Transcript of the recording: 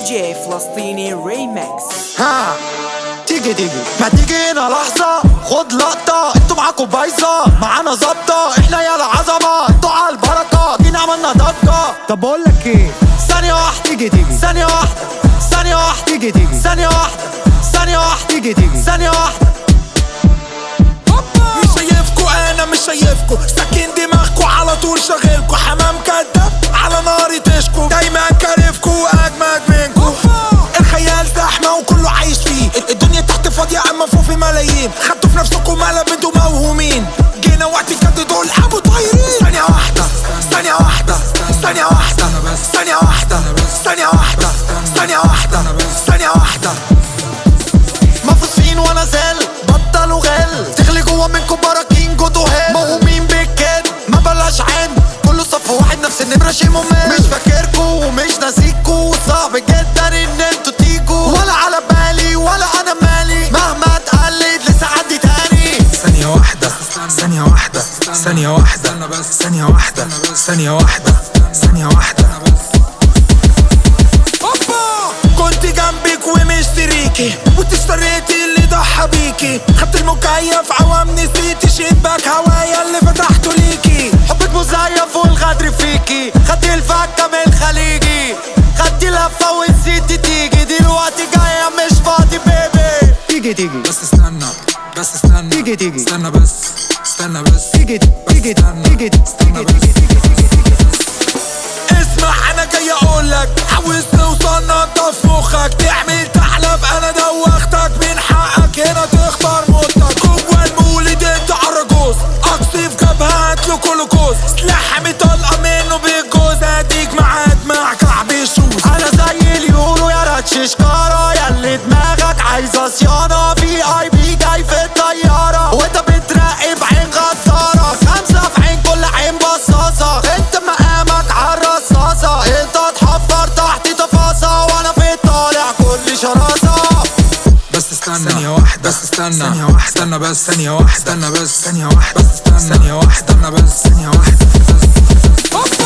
جي فلسطيني ريمكس ها تيجي تيجي ما تيجي هنا لحظة خد لقطة انتوا معاكوا بايظة معانا ظابطة احنا يا العظمة انتوا على البركة جينا عملنا ضجة طب بقول لك ايه ثانية واحدة تيجي تيجي ثانية واحدة ثانية واحدة تيجي تيجي ثانية واحدة ثانية واحدة تيجي تيجي ثانية واحدة مش شايفكو انا مش شايفكو ساكن دماغكو على طول شغلكو حمام كداب على نار تشكو دايما كارفكو اجمد منكو الخيال زحمة وكله عايش فيه الدنيا تحت فاضية اما فوق في ملايين خدتوا في نفسكم ملل انتوا موهومين جينا وقت الجد دول ابو طايرين ثانية واحدة ثانية واحدة ثانية واحدة ثانية واحدة ثانية واحدة ثانية واحدة ثانية واحدة مفصين وانا زل بطلوا غل تغلي جوا منكم براكين جودو هيل موهومين بالكد ما بلاش عند كله صف واحد نفس النمرة شي ممل مش فاكركو ومش ناسيكو صعب جدا ان انتوا تيجوا ولا على بالي ولا انا مالي مهما اتقلد لسه عدي تاني ثانية واحدة ثانية واحدة ثانية واحدة ثانية واحدة ثانية واحدة ثانية واحدة كنت جنبك ومشتريكي وانت اشتريتي اللي ضحى بيكي خدت المكيف عوام نسيتي شباك هوايا اللي فتحته ليكي حبك مزيف والغدر فيكي خدتي الفكة من الخليجي خدتي لفة ونسيتي تيجي دلوقتي جاية مش فاضي بيبي تيجي تيجي بس استنى بس استنى تيجي تيجي. استنى بس استنى بس تيجي تيجي تيجي استنى تيجي بس تيجي اسمع انا جاي اقولك عاوز توصل نضف مخك تعمل تحلب انا دوختك من حقك هنا تختار موتك جوه المولد انت عرجوز اقصي في جبهة هاتله كلوكوز سلاح حامي طلقة منه بالجوز اديك معاد مع كعب الشوز انا زي اليورو يا راتش شكارة ياللي دماغك عايزة صيانة في اي بي جاي في الطيارة وانت بتراقب عين غدارة خمسة في عين كل عين بصاصة انت مقامك عالرصاصة انت تحفر تحت تفاصة وانا في الطالع كل شراسة بس استنى ثانية واحدة بس استنى ثانية واحدة استنى بس ثانية واحدة استنى بس ثانية واحدة بس استنى ثانية واحدة استنى بس ثانية واحدة